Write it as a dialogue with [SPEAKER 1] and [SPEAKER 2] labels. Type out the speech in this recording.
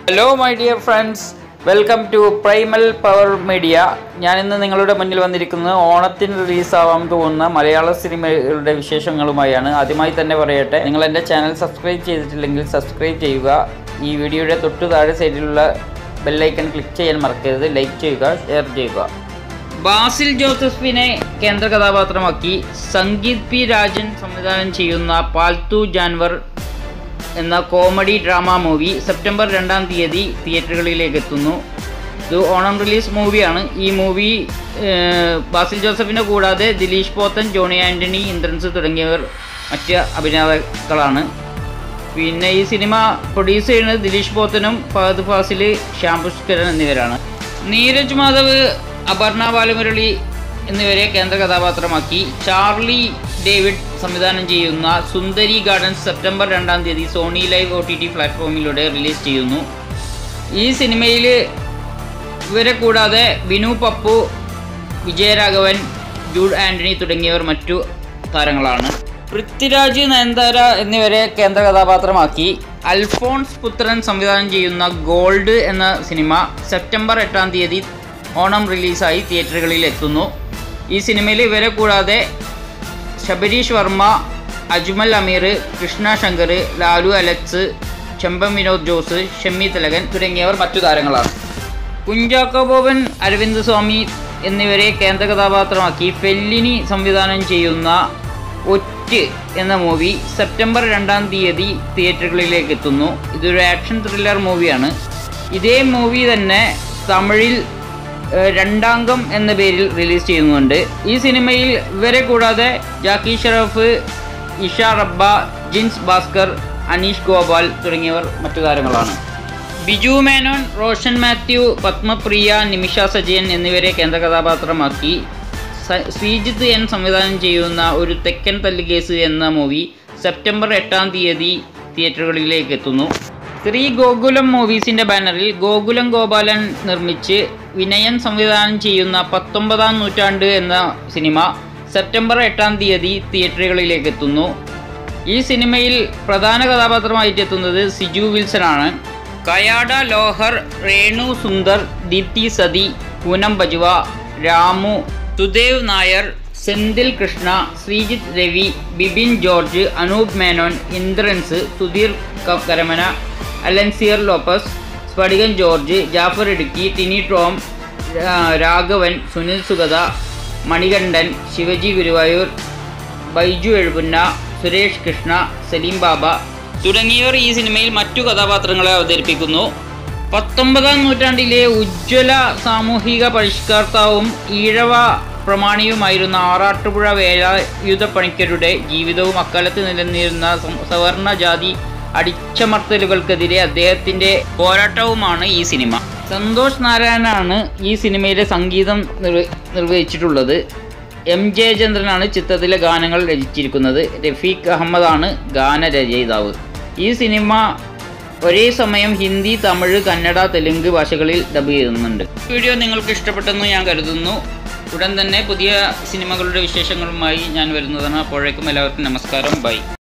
[SPEAKER 1] hello my dear friends welcome to primal power media ഞാൻ ഇന്ന് നിങ്ങളുടെ മുന്നിൽ വന്നിരിക്കുന്നത് ഓണത്തിന് റിലീസാവാൻ പോകുന്ന മലയാള സിനിമകളുടെ വിശേഷങ്ങളുമായാണ് ആദ്യമായി തന്നെ പറയട്ടെ നിങ്ങൾ എൻ്റെ ചാനൽ സബ്സ്ക്രൈബ് ചെയ്തിട്ടില്ലെങ്കിൽ സബ്സ്ക്രൈബ് ചെയ്യുക ഈ വീഡിയോയുടെ തൊട്ടു താഴെ സൈഡിലുള്ള ബെല്ലൈക്കൺ ക്ലിക്ക് ചെയ്യാൻ മറക്കരുത് ലൈക്ക് ചെയ്യുക ഷെയർ ചെയ്യുക ബാസിൽ ജോസഫിനെ കേന്ദ്ര കഥാപാത്രമാക്കി സംഗീത് പി രാജൻ സംവിധാനം ചെയ്യുന്ന പാൽത്തു ജാൻവർ എന്ന കോമഡി ഡ്രാമ മൂവി സെപ്റ്റംബർ രണ്ടാം തീയതി തിയേറ്ററുകളിലേക്ക് എത്തുന്നു ഇത് ഓണം റിലീസ് മൂവിയാണ് ഈ മൂവി ഏഹ്, ബാസിൽ ജോസഫിനെ കൂടാതെ ദിലീഷ് പോത്തൻ ജോണി ആൻ്റണി ഇന്ദ്രൻസ് തുടങ്ങിയവർ മറ്റ് അഭിനേതാക്കളാണ് പിന്നെ ഈ സിനിമ പ്രൊഡ്യൂസ് ചെയ്യുന്നത് ദിലീഷ് പോത്തനും ഫഹദ് ഫാസിൽ ശ്യാം പുഷ്കരൻ എന്നിവരാണ് നീരജ് മാധവ് അപർണ ബാലമുരളി എന്നിവരെ കേന്ദ്ര കഥാപാത്രമാക്കി ചാർലി ഡേവിഡ് സംവിധാനം ചെയ്യുന്ന സുന്ദരി ഗാർഡൻസ് സെപ്റ്റംബർ രണ്ടാം തീയതി Sony LIV O T T പ്ലാറ്റ്ഫോമിലൂടെ റിലീസ് ചെയ്യുന്നു ഈ സിനിമയിൽ ഇവരെ കൂടാതെ ബിനു പപ്പു വിജയരാഘവൻ ജൂഡ് ആൻ്റണി തുടങ്ങിയവർ മറ്റു താരങ്ങളാണ് പൃഥ്വിരാജ് നയൻതാര എന്നിവരെ കേന്ദ്ര കഥാപാത്രമാക്കി അൽഫോൺസ് പുത്രൻ സംവിധാനം ചെയ്യുന്ന ഗോൾഡ് എന്ന സിനിമ സെപ്റ്റംബർ എട്ടാം തീയതി ഓണം റിലീസായി തിയേറ്ററുകളിൽ എത്തുന്നു ഈ സിനിമയിൽ ഇവരെ കൂടാതെ ശബരീഷ് വർമ്മ അജ്മൽ അമീർ കൃഷ്ണ ശങ്കർ ലാലു അലക്സ് ചെമ്പം വിനോദ് ജോസ് ഷമ്മി തിലകൻ തുടങ്ങിയവർ മറ്റു താരങ്ങളാണ് കുഞ്ചാക്കോ ബോബൻ അരവിന്ദ് സ്വാമി എന്നിവരെ കേന്ദ്ര കഥാപാത്രമാക്കി ഫെല്ലിനി സംവിധാനം ചെയ്യുന്ന ഒറ്റ് എന്ന മൂവി സെപ്റ്റംബർ രണ്ടാം തീയതി തിയേറ്ററുകളിലേക്ക് എത്തുന്നു ഇതൊരു ആക്ഷൻ ത്രില്ലർ മൂവിയാണ് ഇതേ മൂവി തന്നെ തമിഴിൽ ഏഹ്, രണ്ടാംഗം എന്ന പേരിൽ റിലീസ് ചെയ്യുന്നുണ്ട് ഈ സിനിമയിൽ ഇവരെ കൂടാതെ ജാക്കി ഷറഫ് ഇഷ റബ്ബ ജിൻസ് ഭാസ്കർ അനീഷ് ഗോപാൽ തുടങ്ങിയവർ മറ്റു താരങ്ങളാണ് ബിജു മേനോൻ റോഷൻ മാത്യു പത്മപ്രിയ നിമിഷ സജയൻ എന്നിവരെ കേന്ദ്ര കഥാപാത്രമാക്കി സ- ശ്രീജിത്ത് എൻ സംവിധാനം ചെയ്യുന്ന ഒരു തെക്കൻ തല്ലുകേസ് എന്ന മൂവി സെപ്റ്റംബർ എട്ടാം തീയതി തിയേറ്ററുകളിലേക്ക് എത്തുന്നു ശ്രീ ഗോകുലം മൂവീസിൻ്റെ ബാനറിൽ ഗോകുലം ഗോപാലൻ നിർമ്മിച്ച് വിനയൻ സംവിധാനം ചെയ്യുന്ന പത്തൊമ്പതാം നൂറ്റാണ്ട് എന്ന സിനിമ സെപ്റ്റംബർ എട്ടാം തീയതി തിയേറ്ററുകളിലേക്ക് എത്തുന്നു ഈ സിനിമയിൽ പ്രധാന കഥാപാത്രമായിട്ട് എത്തുന്നത് സിജു വിൽസൺ ആണ് കയാഡ ലോഹർ രേണു സുന്ദർ ദീപ്തി സതി പൂനം ബജുവ രാമു സുദേവ് നായർ സെന്തിൽ കൃഷ്ണ ശ്രീജിത്ത് രവി ബിബിൻ ജോർജ് അനൂപ് മേനോൻ ഇന്ദ്രൻസ് സുധീർ ക- കരമന അലൻസിയർ ലോപ്പസ് സ്ഫടികൻ ജോർജ് ജാഫർ ഇടുക്കി ടിനി ടോം രാ- രാഘവൻ സുനിൽ സുഗത മണികണ്ഠൻ ശിവജി ഗുരുവായൂർ ബൈജു എഴുപുന്ന സുരേഷ് കൃഷ്ണ സലീം ബാബ തുടങ്ങിയവർ ഈ സിനിമയിൽ മറ്റു കഥാപാത്രങ്ങളെ അവതരിപ്പിക്കുന്നു പത്തൊമ്പതാം നൂറ്റാണ്ടിലെ ഉജ്ജ്വല സാമൂഹിക പരിഷ്കർത്താവും ഈഴവ പ്രമാണിയുമായിരുന്ന ആറാട്ടുപുഴ വേലായുധ പണിക്കരുടെ ജീവിതവും അക്കാലത്ത് നിലനിന്നിരുന്ന സം- സവർണ ജാതി അടിച്ചമർത്തലുകൾക്കെതിരെ അദ്ദേഹത്തിൻ്റെ പോരാട്ടവുമാണ് ഈ സിനിമ സന്തോഷ് നാരായണനാണ് ഈ സിനിമയിലെ സംഗീതം നിർവ- നിർവഹിച്ചിട്ടുള്ളത് എം ജയചന്ദ്രനാണ് ചിത്രത്തിലെ ഗാനങ്ങൾ രചിച്ചിരിക്കുന്നത് രഫീഖ് അഹമ്മദാണ് ഗാനരചയിതാവ് ഈ സിനിമ ഒരേ സമയം ഹിന്ദി തമിഴ് കന്നഡ തെലുങ്ക് ഭാഷകളിൽ ഡബ് ചെയ്യുന്നുണ്ട് വീഡിയോ നിങ്ങൾക്ക് ഇഷ്ടപ്പെട്ടെന്ന് ഞാൻ കരുതുന്നു ഉടൻ തന്നെ പുതിയ സിനിമകളുടെ വിശേഷങ്ങളുമായി ഞാൻ വരുന്നതാണ് അപ്പോഴേക്കും എല്ലാവർക്കും നമസ്കാരം ബൈ